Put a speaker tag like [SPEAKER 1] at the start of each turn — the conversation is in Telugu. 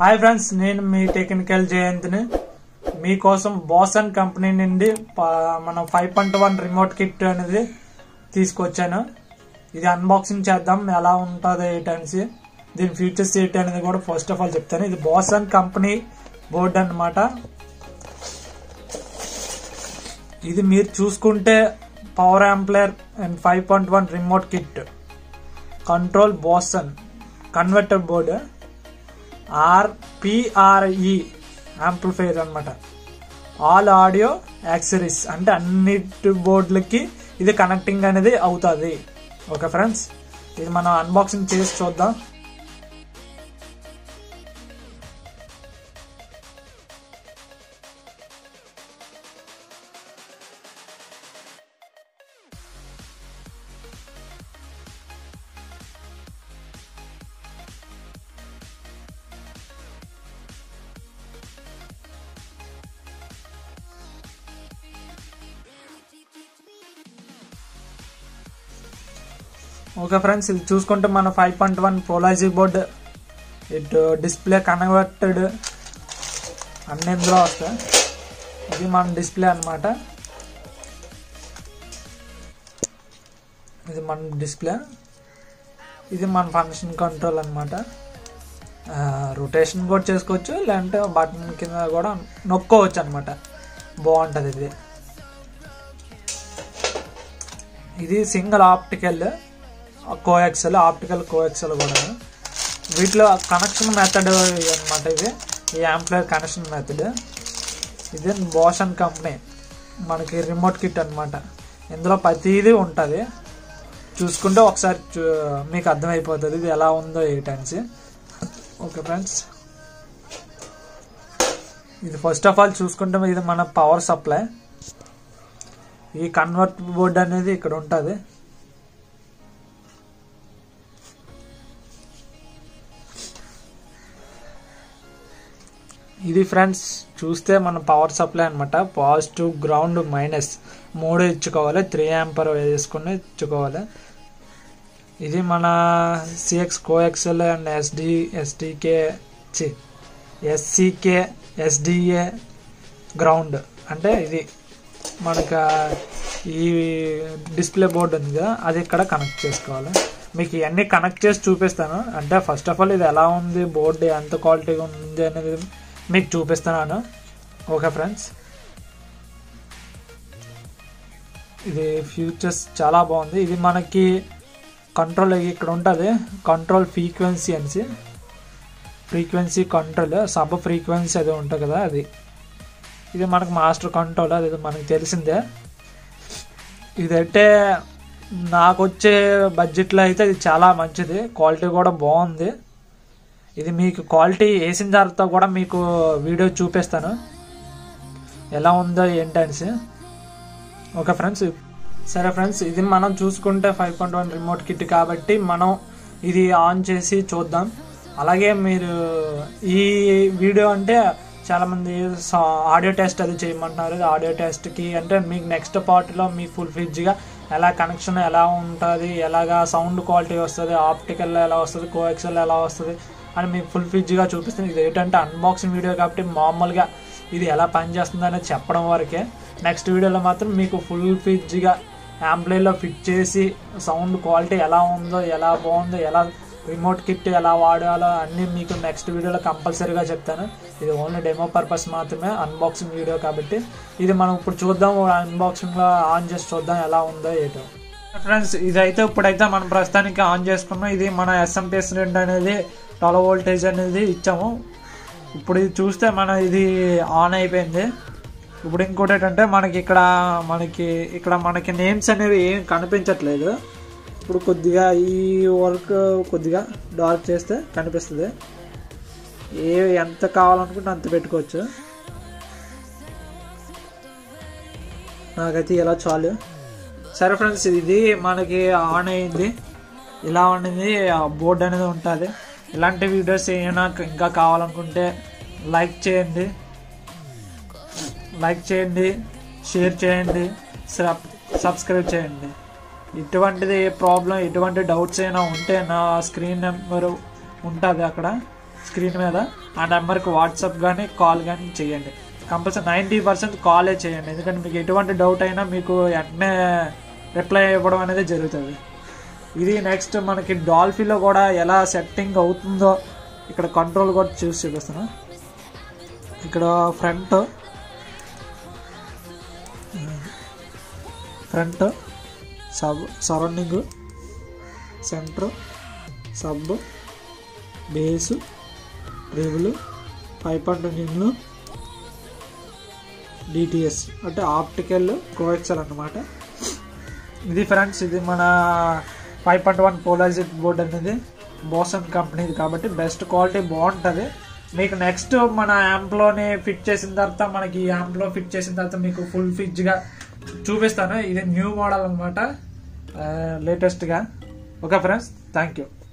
[SPEAKER 1] హాయ్ ఫ్రెండ్స్ నేను మీ టెక్నికల్ జయంత్ని మీకోసం బాసన్ కంపెనీ నుండి ప- మన five point one remote kit అనేది తీసుకొచ్చాను ఇది అన్బాక్సింగ్ చేద్దాం ఎలా ఉంటుంది ఏంటనేసి దీని ఫీచర్స్ ఏంటి అనేది కూడా ఫస్ట్ ఆఫ్ ఆల్ చెప్తాను ఇది బాసన్ కంపెనీ బోర్డ్ అన్నమాట ఇది మీరు చూసుకుంటే పవర్ యాంప్లర్ and five point one remote kit control బోసన్ కన్వర్టర్ బోర్డు ఆర్పిఆర్ఈ యాంప్లిఫైర్ అనమాట ఆల్ ఆడియో యాక్సరీస్ అంటే అన్నిటి బోర్డులకి ఇది కనెక్టింగ్ అనేది అవుతుంది ఓకే ఫ్రెండ్స్ ఇది మనం అన్బాక్సింగ్ చేసి చూద్దాం ఓకే ఫ్రెండ్స్ ఇది చూసుకుంటే మన ఫైవ్ పాయింట్ వన్ పోలాజీ బోర్డ్ ఇటు డిస్ప్లే కన్వర్టెడ్ అన్ని ఇందులో వస్తాయి ఇది మన డిస్ప్లే అన్నమాట ఇది మన డిస్ప్లే ఇది మన ఫంక్షన్ కంట్రోల్ అనమాట రొటేషన్ కూడా చేసుకోవచ్చు లేదంటే బటన్ కింద కూడా నొక్కోవచ్చు అనమాట బాగుంటుంది ఇది ఇది single optical coaxial optical coaxial కూడా వీటిలో కనెక్షన్ మెథడ్ అనమాట ఇది ఈ యాంప్లైర్ కనెక్షన్ మెథడ్ ఇది బోషన్ కంపెనీ మనకి రిమోట్ కిట్ అనమాట ఇందులో ప్రతిదీ ఉంటుంది చూసుకుంటే ఒకసారి చూ- మీకు అర్థమైపోతుంది ఇది ఎలా ఉందో ఏంటనేసి ఓకే ఫ్రెండ్స్ ఇది ఫస్ట్ ఆఫ్ ఆల్ చూసుకుంటే ఇది మన పవర్ సప్లై ఈ కన్వర్ట్ బోర్డ్ అనేది ఇక్కడ ఉంటుంది ఇది ఫ్రెండ్స్ చూస్తే మన పవర్ సప్లై అనమాట పాజిటివ్ గ్రౌండ్ మైనస్ మూడు ఇచ్చుకోవాలి త్రీ యాంపర్ వేసుకుని ఇచ్చుకోవాలి ఇది మన CX coaxial and SD SDK చి ఎస్సికే ఎస్డిఏ గ్రౌండ్ అంటే ఇది మనకు ఈ డిస్ప్లే బోర్డు ఉంది కదా అది ఇక్కడ కనెక్ట్ చేసుకోవాలి మీకు ఇవన్నీ కనెక్ట్ చేసి చూపిస్తాను అంటే ఫస్ట్ ఆఫ్ ఆల్ ఇది ఎలా ఉంది బోర్డు ఎంత క్వాలిటీగా ఉంది అనేది మీకు చూపిస్తున్నాను ఓకే ఫ్రెండ్స్ ఇది ఫ్యూచర్స్ చాలా బాగుంది ఇది మనకి కంట్రోల్ ఇక్కడ ఉంటుంది కంట్రోల్ ఫ్రీక్వెన్సీ అనేసి ఫ్రీక్వెన్సీ కంట్రోల్ సబ్ ఫ్రీక్వెన్సీ అది ఉంటుంది కదా అది ఇది మనకు మాస్టర్ కంట్రోల్ అది మనకు తెలిసిందే ఇదైతే నాకు వచ్చే బడ్జెట్లో అయితే ఇది చాలా మంచిది క్వాలిటీ కూడా బాగుంది ఇది మీకు క్వాలిటీ వేసిన తర్వాత కూడా మీకు వీడియో చూపిస్తాను ఎలా ఉందో ఏంటనేసి ఓకే ఫ్రెండ్స్ సరే ఫ్రెండ్స్ ఇది మనం చూసుకుంటే five point one remote kit కాబట్టి మనం ఇది ఆన్ చేసి చూద్దాం అలాగే మీరు ఈ వీడియో అంటే చాలామంది ఆడియో టెస్ట్ అది చేయమంటున్నారు ఆడియో టెస్ట్కి అంటే మీకు నెక్స్ట్ పార్ట్లో మీ ఫుల్ ఫ్రిడ్జ్గా ఎలా కనెక్షన్ ఎలా ఉంటుంది ఎలాగా సౌండ్ క్వాలిటీ వస్తుంది ఆప్టికల్ ఎలా వస్తుంది కోఎక్సెల్ ఎలా వస్తుంది అని మీకు ఫుల్ ఫ్రిడ్జ్గా చూపిస్తుంది ఇది ఏంటంటే అన్బాక్సింగ్ వీడియో కాబట్టి మామూలుగా ఇది ఎలా పనిచేస్తుంది అనేది చెప్పడం వరకే నెక్స్ట్ వీడియోలో మాత్రం మీకు ఫుల్ ఫ్రిడ్జ్గా యాంప్లైలో ఫిట్ చేసి సౌండ్ క్వాలిటీ ఎలా ఉందో ఎలా బాగుందో ఎలా రిమోట్ కిట్ ఎలా వాడాలో అన్నీ మీకు నెక్స్ట్ వీడియోలో కంపల్సరీగా చెప్తాను ఇది ఓన్లీ డెమో పర్పస్ మాత్రమే అన్బాక్సింగ్ వీడియో కాబట్టి ఇది మనం ఇప్పుడు చూద్దాం అన్బాక్సింగ్లో ఆన్ చేసి చూద్దాం ఎలా ఉందో ఏటో ఫ్రెండ్స్ ఇదైతే ఇప్పుడైతే మనం ప్రస్తుతానికి ఆన్ చేసుకున్నాం ఇది మన ఎస్ఎంపిఎస్ రెండు అనేది ట్వెల్వ్ వోల్టేజ్ అనేది ఇచ్చాము ఇప్పుడు ఇది చూస్తే మన ఇది ఆన్ అయిపోయింది ఇప్పుడు ఇంకోటి ఏంటంటే మనకి ఇక్కడ మనకి ఇక్కడ మనకి నేమ్స్ అనేవి ఏం కనిపించట్లేదు ఇప్పుడు కొద్దిగా ఈ వర్క్ కొద్దిగా డార్క్ చేస్తే కనిపిస్తుంది ఏ ఎంత కావాలనుకుంటే అంత పెట్టుకోవచ్చు నాకైతే ఇలా చాలు సరే ఫ్రెండ్స్ ఇది మనకి ఆన్ అయింది ఇలా ఉండింది బోర్డు అనేది ఉంటుంది ఇలాంటి వీడియోస్ ఏమైనా ఇంకా కావాలనుకుంటే లైక్ చేయండి లైక్ చేయండి షేర్ చేయండి సబ్ సబ్స్క్రైబ్ చేయండి ఇటువంటిది ఏ ప్రాబ్లం ఎటువంటి డౌట్స్ అయినా ఉంటే నా స్క్రీన్ నెంబర్ ఉంటుంది అక్కడ స్క్రీన్ మీద ఆ నెంబర్కి వాట్సాప్ కానీ కాల్ కానీ చేయండి కంపల్సరీ నైంటీ పర్సెంట్ కాలే చేయండి ఎందుకంటే మీకు ఎటువంటి డౌట్ అయినా మీకు వెంటనే రిప్లై ఇవ్వడం అనేది జరుగుతుంది ఇది నెక్స్ట్ మనకి డాల్ఫీలో కూడా ఎలా సెట్టింగ్ అవుతుందో ఇక్కడ కంట్రోల్ కూడా చూసి చూపిస్తాను ఇక్కడ front front sub surrounding centre sub bass రివులు ఫైవ్ పాయింట్ ఇంజిన్లు డిటిఎస్ అంటే ఆప్టికల్ కోఎక్సల్ అన్నమాట ఇది ఫ్రెండ్స్ ఇది మన five point one polarised board అనేది బోసన్ కంపెనీది కాబట్టి బెస్ట్ క్వాలిటీ బాగుంటుంది మీకు నెక్స్ట్ మన యాంప్లోని ఫిట్ చేసిన తర్వాత మనకి ఈ యాంప్లో ఫిట్ చేసిన తర్వాత మీకు ఫుల్ ఫిజ్గా చూపిస్తాను ఇది న్యూ మోడల్ అనమాట లేటెస్ట్గా ఓకే ఫ్రెండ్స్ థ్యాంక్ యూ